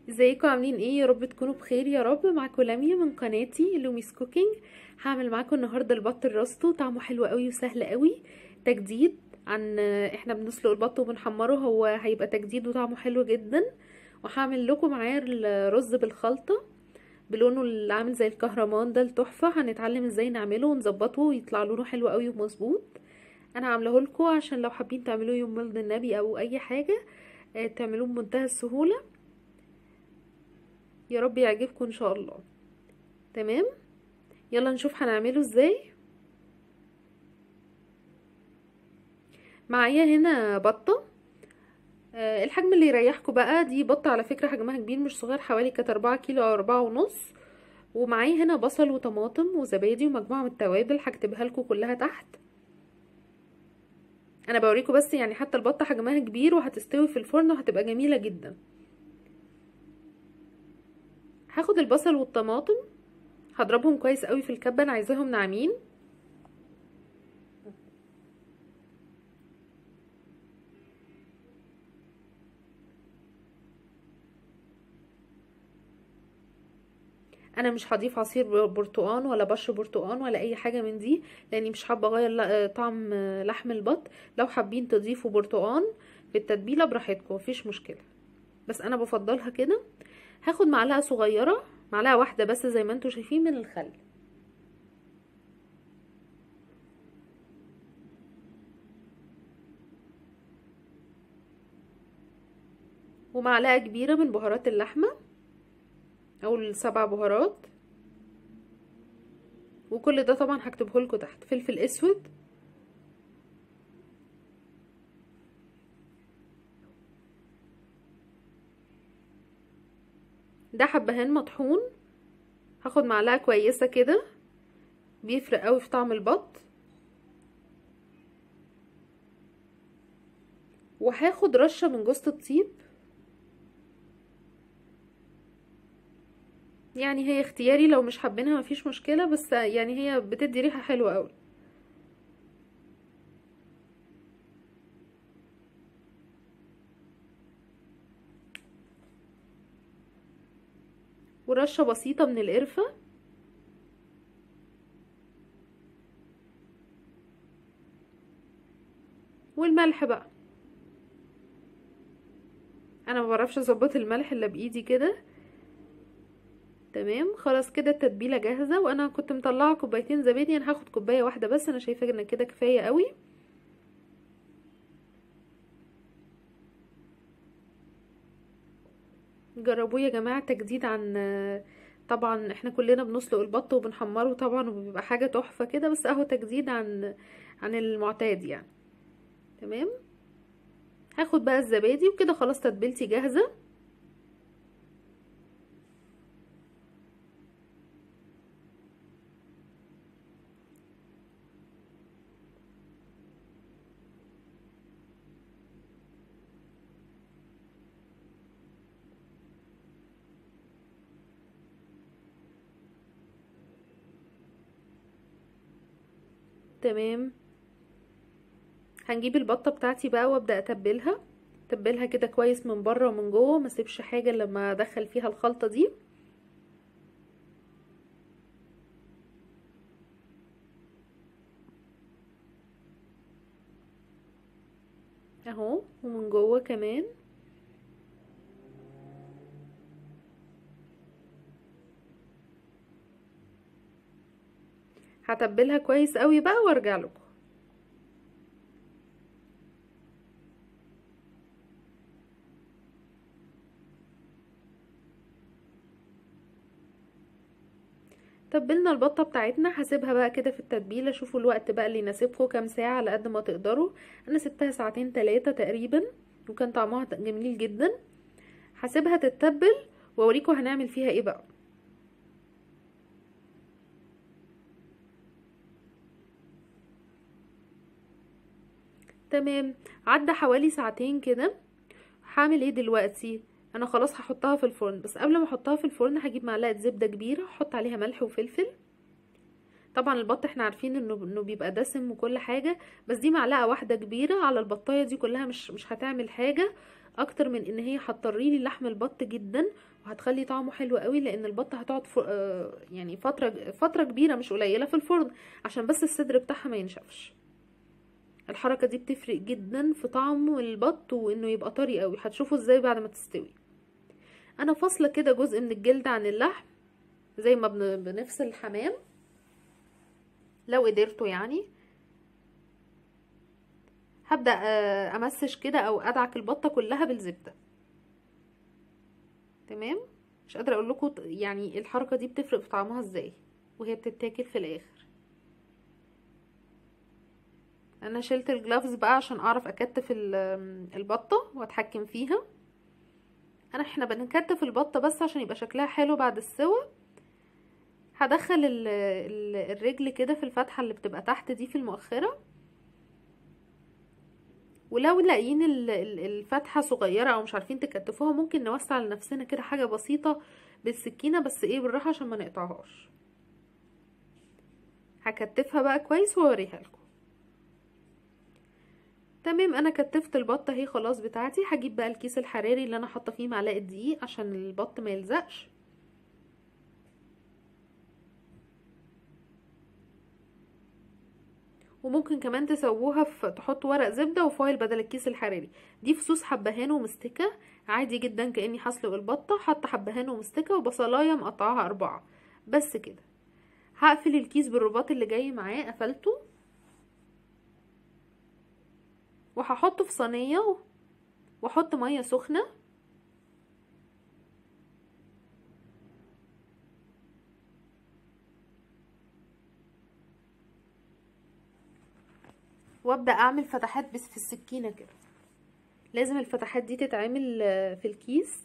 ازيكم عاملين ايه يا رب تكونوا بخير يا رب معاكم لميا من قناتي لوميس كوكينج هعمل معاكم النهارده البط الرستو طعمه حلو قوي وسهل قوي تجديد عن احنا بنسلق البط وبنحمره هو هيبقى تجديد وطعمه حلو جدا وهعمل لكم معاه الرز بالخلطه بلونه اللي عامل زي الكهرمان ده التحفه هنتعلم ازاي نعمله ونظبطه ويطلع لونه حلو قوي ومظبوط انا عاملاه لكم عشان لو حابين تعملوه يوم مولد النبي او اي حاجه تعملوه بمنتهى السهوله يا رب يعجبكم ان شاء الله تمام يلا نشوف هنعمله ازاي معايا هنا بطه أه الحجم اللي يريحكم بقى دي بطه على فكره حجمها كبير مش صغير حوالي كانت أربعة كيلو او أربعة ونص ومعايا هنا بصل وطماطم وزبادي ومجموعه من التوابل هكتبها لكم كلها تحت انا بوريكم بس يعني حتى البطه حجمها كبير وهتستوي في الفرن وهتبقى جميله جدا هاخد البصل والطماطم هضربهم كويس قوي في الكبه انا عايزاهم ناعمين انا مش هضيف عصير برتقان ولا بشر برتقان ولا اي حاجه من دي لاني مش حابه اغير طعم لحم البط لو حابين تضيفوا برتقان في التتبيله براحتكم مفيش مشكله بس انا بفضلها كده هاخد معلقه صغيره معلقه واحده بس زي ما انتم شايفين من الخل ومعلقه كبيره من بهارات اللحمه او السبع بهارات وكل ده طبعا هكتبه لكم تحت فلفل اسود ده حبهان مطحون هاخد معلقه كويسه كده بيفرق قوي في طعم البط وهاخد رشه من جوز الطيب يعني هي اختياري لو مش حابينها مفيش مشكله بس يعني هي بتدي ريحه حلوه قوي ورشه بسيطه من القرفه والملح بقى انا ما بعرفش اظبط الملح الا بايدي كده تمام خلاص كده التتبيله جاهزه وانا كنت مطلعه كوبايتين زبادي انا هاخد كوبايه واحده بس انا شايفه ان كده كفايه قوي جربوه يا جماعه تجديد عن طبعا احنا كلنا بنسلق البط وبنحمره طبعا وبيبقى حاجه تحفه كده بس اهو تجديد عن عن المعتاد يعني تمام هاخد بقى الزبادي وكده خلاص تتبيلتي جاهزه تمام هنجيب البطه بتاعتي بقى وابدا اتبلها اتبلها كده كويس من بره ومن جوه ما اسيبش حاجه لما ادخل فيها الخلطه دي اهو ومن جوه كمان هتبلها كويس قوي بقى وارجع لكم تبلنا البطه بتاعتنا هسيبها بقى كده في التتبيله شوفوا الوقت بقى اللي يناسبكم كام ساعه على قد ما تقدروا انا سبتها ساعتين ثلاثه تقريبا وكان طعمها جميل جدا هسيبها تتبل واوريكم هنعمل فيها ايه بقى تمام عدى حوالي ساعتين كده هعمل ايه دلوقتي انا خلاص هحطها في الفرن بس قبل ما احطها في الفرن هجيب معلقه زبده كبيره احط عليها ملح وفلفل طبعا البط احنا عارفين انه انه بيبقى دسم وكل حاجه بس دي معلقه واحده كبيره على البطايه دي كلها مش مش هتعمل حاجه اكتر من ان هي هتطري لي لحم البط جدا وهتخلي طعمه حلو قوي لان البط هتقعد ف... آه يعني فتره فتره كبيره مش قليله في الفرن عشان بس الصدر بتاعها ما ينشفش الحركه دي بتفرق جدا في طعم البط وانه يبقى طري قوي هتشوفوا ازاي بعد ما تستوي انا فاصله كده جزء من الجلد عن اللحم زي ما بن... بنفصل الحمام لو قدرتوا يعني هبدأ امسش كده او ادعك البطة كلها بالزبدة تمام مش قادرة اقول لكم يعني الحركة دي بتفرق في طعمها ازاي وهي بتتاكل في الاخر انا شلت الجلافز بقى عشان اعرف اكتف البطة واتحكم فيها انا احنا بنكتف البطة بس عشان يبقى شكلها حلو بعد السوا هدخل ال ال الرجل كده في الفتحة اللي بتبقى تحت دي في المؤخرة ولو لاقيين الفتحة صغيرة او مش عارفين تكتفوها ممكن نوسع لنفسنا كده حاجة بسيطة بالسكينة بس ايه بالراحة عشان ما نقطعهاش هكتفها بقى كويس واوريها لكم تمام انا كتفت البطة اهي خلاص بتاعتي هجيب بقى الكيس الحراري اللي انا حاطه فيه معلقة دقيق عشان البط ما يلزقش وممكن كمان تسووها في تحطوا ورق زبدة وفويل بدل الكيس الحراري دي فصوص حبهان ومستكة عادي جدا كأني هسلق البطة حاطة حبهان ومستكة وبصلاية مقطعاها أربعة بس كده هقفل الكيس بالرباط اللي جاي معاه قفلته وهحطه في صينية واحط مية سخنة وابدا اعمل فتحات بس في السكينه كده لازم الفتحات دي تتعمل في الكيس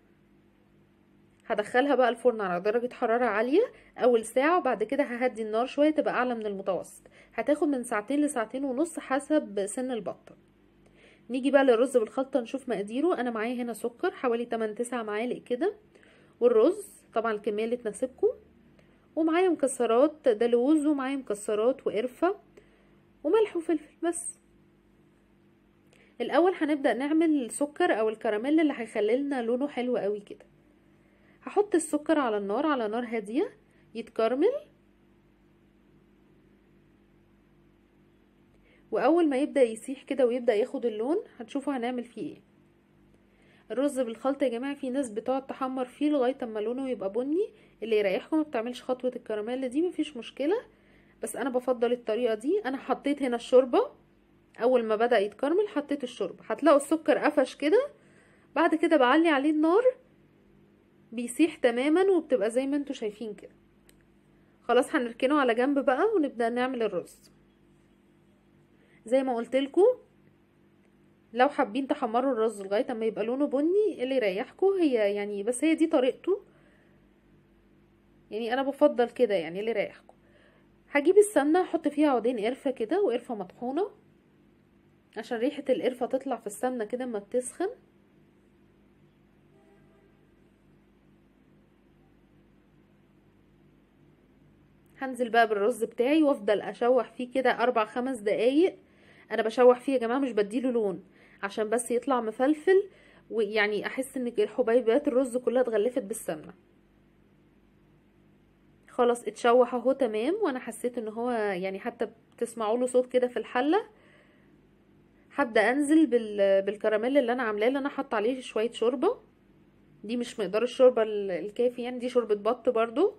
هدخلها بقى الفرن على درجة حرارة عالية اول ساعة وبعد كده ههدي النار شوية تبقى اعلى من المتوسط هتاخد من ساعتين لساعتين ونص حسب سن البطة نيجي بقى للرز بالخلطة نشوف مقاديره انا معايا هنا سكر حوالي 8 9 معالق كده والرز طبعا الكمية اللي تناسبكم ومعايا مكسرات ده لوز ومعايا مكسرات وقرفة وملح وفلفل بس الاول هنبدا نعمل سكر او الكراميل اللي هيخلي لنا لونه حلو قوي كده هحط السكر على النار على نار هاديه يتكرمل واول ما يبدا يسيح كده ويبدا ياخد اللون هتشوفوا هنعمل فيه ايه الرز بالخلطه يا جماعه في ناس بتقعد تحمر فيه لغايه اما لونه يبقى بني اللي يريحكم ما بتعملش خطوه الكراميل دي مفيش مشكله بس انا بفضل الطريقه دي انا حطيت هنا الشوربه اول ما بدا يتكرمل حطيت الشوربه هتلاقوا السكر قفش كده بعد كده بعلي عليه النار بيسيح تماما وبتبقى زي ما انتوا شايفين كده خلاص هنركنه على جنب بقى ونبدا نعمل الرز زي ما قلت لكم لو حابين تحمروا الرز لغايه اما يبقى لونه بني اللي يريحكم هي يعني بس هي دي طريقته يعني انا بفضل كده يعني اللي يريحكم هجيب السمنه احط فيها عودين قرفه كده وقرفه مطحونه عشان ريحه القرفه تطلع في السمنه كده اما بتسخن هنزل بقى بالرز بتاعي وافضل اشوح فيه كده اربع خمس دقايق انا بشوح فيه يا جماعه مش بديله لون عشان بس يطلع مفلفل ويعني احس ان حبيبات الرز كلها اتغلفت بالسمنه خلاص اتشوح اهو تمام وانا حسيت ان هو يعني حتى بتسمعوا له صوت كده في الحله هبدا انزل بال... بالكراميل اللي انا عاملاه اللي انا حاطه عليه شويه شوربه دي مش مقدار الشوربه الكافي يعني دي شوربه بط برضو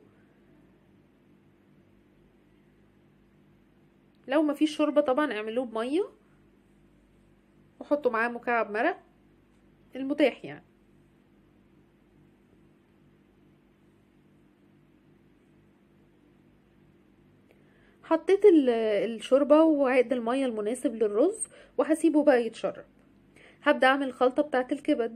لو ما فيش شوربه طبعا اعملوه بميه وحطوا معاه مكعب مرق المتاح يعني حطيت الشوربه وعقد الميه المناسب للرز وهسيبه بقى يتشرب هبدا اعمل الخلطه بتاعه الكبد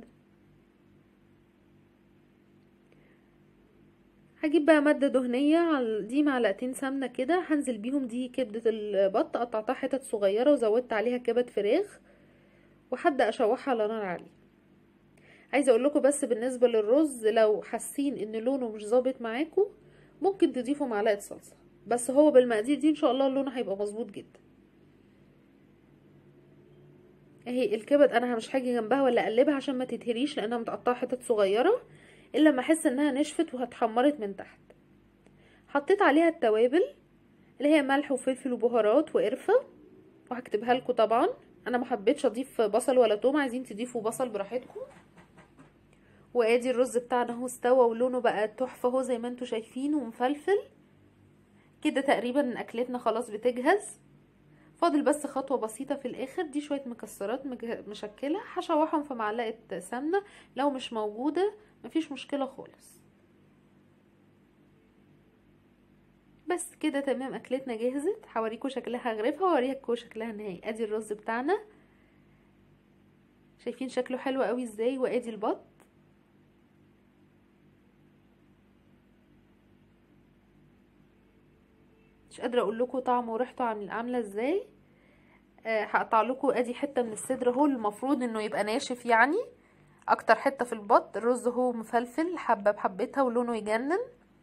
هجيب بقى مادة دهنية على دي معلقتين سمنة كده هنزل بيهم دي كبدة البط قطعتها حتت صغيرة وزودت عليها كبد فراخ وهبدا اشوحها على نار عالية عايزه اقول لكم بس بالنسبة للرز لو حاسين ان لونه مش ظابط معاكم ممكن تضيفوا معلقة صلصة بس هو بالمقادير دي ان شاء الله اللون هيبقى مظبوط جدا اهي الكبد انا مش هاجي جنبها ولا اقلبها عشان ما تتهريش لانها متقطعه حتت صغيره الا لما احس انها نشفت واتحمرت من تحت حطيت عليها التوابل اللي هي ملح وفلفل وبهارات وقرفه وهكتبها لكم طبعا انا ما حبيتش اضيف بصل ولا توم عايزين تضيفوا بصل براحتكم وادي الرز بتاعنا اهو استوى ولونه بقى تحفه اهو زي ما انتم شايفين ومفلفل كده تقريبا اكلتنا خلاص بتجهز فاضل بس خطوه بسيطه في الاخر دي شويه مكسرات مشكله هشوحهم في معلقه سمنه لو مش موجوده مفيش مشكله خالص بس كده تمام اكلتنا جهزت هوريكم شكلها غريبها وهوريكم شكلها النهائي ادي الرز بتاعنا شايفين شكله حلو قوي ازاي وادي البط مش قادره اقول لكم طعمه وريحته عامله ازاي أه هقطع لكم ادي حته من الصدر اهو المفروض انه يبقى ناشف يعني اكتر حته في البط الرز اهو مفلفل حبه بحبتها ولونه يجنن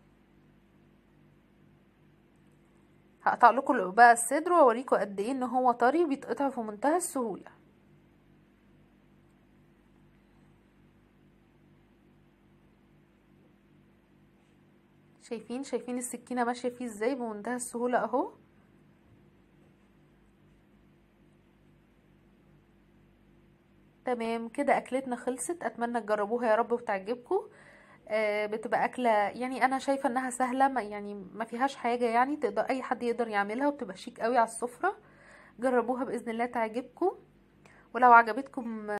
هقطع لكم بقى الصدر واوريكم قد ايه ان هو طري بيتقطع في منتهى السهوله شايفين شايفين السكينه ماشيه فيه ازاي بمنتهى السهوله اهو تمام كده اكلتنا خلصت اتمنى تجربوها يا رب وتعجبكم آه بتبقى اكله يعني انا شايفه انها سهله ما يعني ما فيهاش حاجه يعني تقدر اي حد يقدر يعملها وبتبقى شيك قوي على السفره جربوها باذن الله تعجبكم ولو عجبتكم